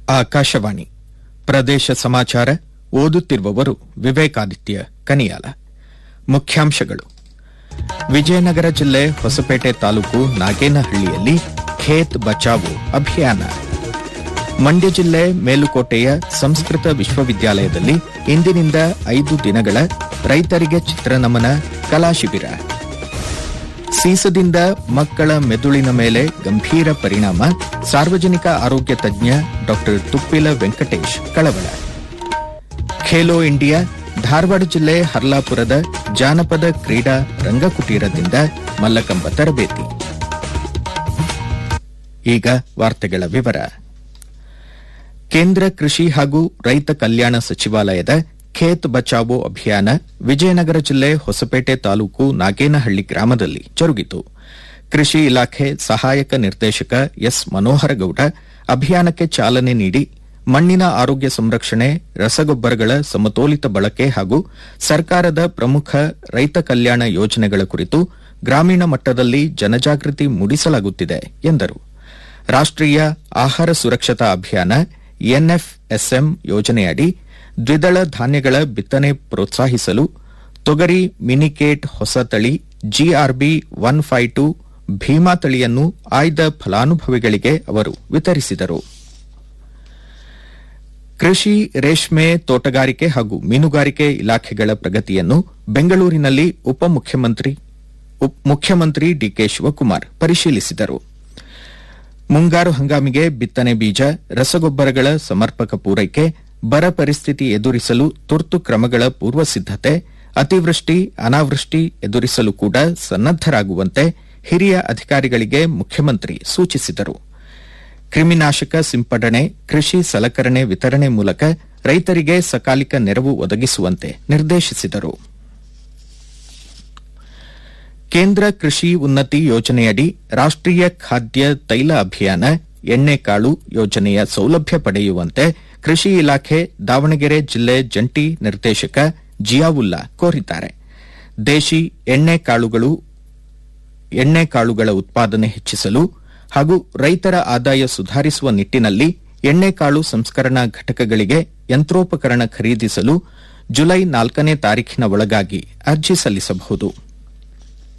ಆಕಾಶವಾಣಿ ಪ್ರದೇಶ ಸಮಾಚಾರ ಓದುತ್ತಿರುವವರು ವಿವೇಕಾದಿತ್ಯ ಕನಿಯಾಲ ಮುಖ್ಯಾಂಶಗಳು ವಿಜಯನಗರ ಜಿಲ್ಲೆ ಹೊಸಪೇಟೆ ತಾಲೂಕು ನಾಗೇನಹಳ್ಳಿಯಲ್ಲಿ ಖೇತ್ ಬಚಾವೋ ಅಭಿಯಾನ ಮಂಡ್ಯ ಜಿಲ್ಲೆ ಮೇಲುಕೋಟೆಯ ಸಂಸ್ಕೃತ ವಿಶ್ವವಿದ್ಯಾಲಯದಲ್ಲಿ ಇಂದಿನಿಂದ ಐದು ದಿನಗಳ ರೈತರಿಗೆ ಚಿತ್ರನಮನ ಕಲಾ ಶಿಬಿರ ಸೀಸದಿಂದ ಮಕ್ಕಳ ಮೆದುಳಿನ ಮೇಲೆ ಗಂಭೀರ ಪರಿಣಾಮ ಸಾರ್ವಜನಿಕ ಆರೋಗ್ಯ ತಜ್ಞ ಡಾ ತುಪ್ಪಿಲ ವೆಂಕಟೇಶ್ ಕಳವಳ ಖೇಲೋ ಇಂಡಿಯಾ ಧಾರವಾಡ ಜಿಲ್ಲೆ ಹರ್ಲಾಪುರದ ಜಾನಪದ ಕ್ರೀಡಾ ರಂಗಕುಟೀರದಿಂದ ಮಲ್ಲಕಂಬ ತರಬೇತಿ ಈಗ ವಾರ್ತೆಗಳ ವಿವರ ಕೇಂದ್ರ ಕೃಷಿ ಹಾಗೂ ರೈತ ಕಲ್ಯಾಣ ಸಚಿವಾಲಯದ ಖೇತ್ ಬಚಾವೋ ಅಭಿಯಾನ ವಿಜಯನಗರ ಜಿಲ್ಲೆ ಹೊಸಪೇಟೆ ತಾಲೂಕು ನಾಗೇನಹಳ್ಳಿ ಗ್ರಾಮದಲ್ಲಿ ಜರುಗಿತು ಕೃಷಿ ಇಲಾಖೆ ಸಹಾಯಕ ನಿರ್ದೇಶಕ ಎಸ್ ಮನೋಹರಗೌಡ ಅಭಿಯಾನಕ್ಕೆ ಚಾಲನೆ ನೀಡಿ ಮಣ್ಣಿನ ಆರೋಗ್ಯ ಸಂರಕ್ಷಣೆ ರಸಗೊಬ್ಬರಗಳ ಸಮತೋಲಿತ ಬಳಕೆ ಹಾಗೂ ಸರ್ಕಾರದ ಪ್ರಮುಖ ರೈತ ಕಲ್ಯಾಣ ಯೋಜನೆಗಳ ಕುರಿತು ಗ್ರಾಮೀಣ ಮಟ್ಟದಲ್ಲಿ ಜನಜಾಗೃತಿ ಮೂಡಿಸಲಾಗುತ್ತಿದೆ ಎಂದರು ರಾಷ್ಟೀಯ ಆಹಾರ ಸುರಕ್ಷತಾ ಅಭಿಯಾನ ಎನ್ಎಫ್ಎಸ್ಎಂ ಯೋಜನೆಯಡಿ ದ್ವಿದಳ ಧಾನ್ಯಗಳ ಬಿತ್ತನೆ ಪ್ರೋತ್ಸಾಹಿಸಲು ತೊಗರಿ ಮಿನಿಕೇಟ್ ಹೊಸ ತಳಿ GRB one five two Bhima ತಳಿಯನ್ನು ಆಯ್ದ ಫಲಾನುಭವಿಗಳಿಗೆ ಅವರು ವಿತರಿಸಿದರು ಕೃಷಿ ರೇಷ್ಮೆ ತೋಟಗಾರಿಕೆ ಹಾಗೂ ಮೀನುಗಾರಿಕೆ ಇಲಾಖೆಗಳ ಪ್ರಗತಿಯನ್ನು ಬೆಂಗಳೂರಿನಲ್ಲಿ ಉಪಮುಖ್ಯಮಂತ್ರಿ ಮುಖ್ಯಮಂತ್ರಿ ಡಿಕೆ ಶಿವಕುಮಾರ್ ಪರಿಶೀಲಿಸಿದರು ಮುಂಗಾರು ಹಂಗಾಮಿಗೆ ಬಿತ್ತನೆ ಬೀಜ ರಸಗೊಬ್ಬರಗಳ ಸಮರ್ಪಕ ಪೂರೈಕೆ ಬರ ಪರಿಸ್ಥಿತಿ ಎದುರಿಸಲು ತುರ್ತು ಕ್ರಮಗಳ ಪೂರ್ವ ಸಿದ್ದತೆ ಅತಿವೃಷ್ಟಿ ಅನಾವೃಷ್ಟಿ ಎದುರಿಸಲು ಕೂಡ ಸನ್ನದ್ದರಾಗುವಂತೆ ಹಿರಿಯ ಅಧಿಕಾರಿಗಳಿಗೆ ಮುಖ್ಯಮಂತ್ರಿ ಸೂಚಿಸಿದರು ಕ್ರಿಮಿನಾಶಕ ಸಿಂಪಡಣೆ ಕೃಷಿ ಸಲಕರಣೆ ವಿತರಣೆ ಮೂಲಕ ರೈತರಿಗೆ ಸಕಾಲಿಕ ನೆರವು ಒದಗಿಸುವಂತೆ ನಿರ್ದೇಶಿಸಿದರು ಕೇಂದ್ರ ಕೃಷಿ ಉನ್ನತಿ ಯೋಜನೆಯಡಿ ರಾಷ್ಟೀಯ ಖಾದ್ಯ ತೈಲ ಅಭಿಯಾನ ಎಣ್ಣೆಕಾಳು ಯೋಜನೆಯ ಸೌಲಭ್ಯ ಪಡೆಯುವಂತೆ ಕೃಷಿ ಇಲಾಖೆ ದಾವಣಗೆರೆ ಜಿಲ್ಲೆ ಜಂಟಿ ನಿರ್ದೇಶಕ ಜಿಯಾವುಲ್ಲಾ ಕೋರಿದ್ದಾರೆ ದೇಶಿ ಎಣ್ಣೆಕಾಳುಗಳು ಎಣ್ಣೆಕಾಳುಗಳ ಉತ್ಪಾದನೆ ಹೆಚ್ಚಿಸಲು ಹಾಗೂ ರೈತರ ಆದಾಯ ಸುಧಾರಿಸುವ ನಿಟ್ಟಿನಲ್ಲಿ ಎಣ್ಣೆಕಾಳು ಸಂಸ್ಕರಣಾ ಘಟಕಗಳಿಗೆ ಯಂತ್ರೋಪಕರಣ ಖರೀದಿಸಲು ಜುಲೈ ನಾಲ್ಕನೇ ತಾರೀಖಿನ ಒಳಗಾಗಿ ಅರ್ಜಿ ಸಲ್ಲಿಸಬಹುದು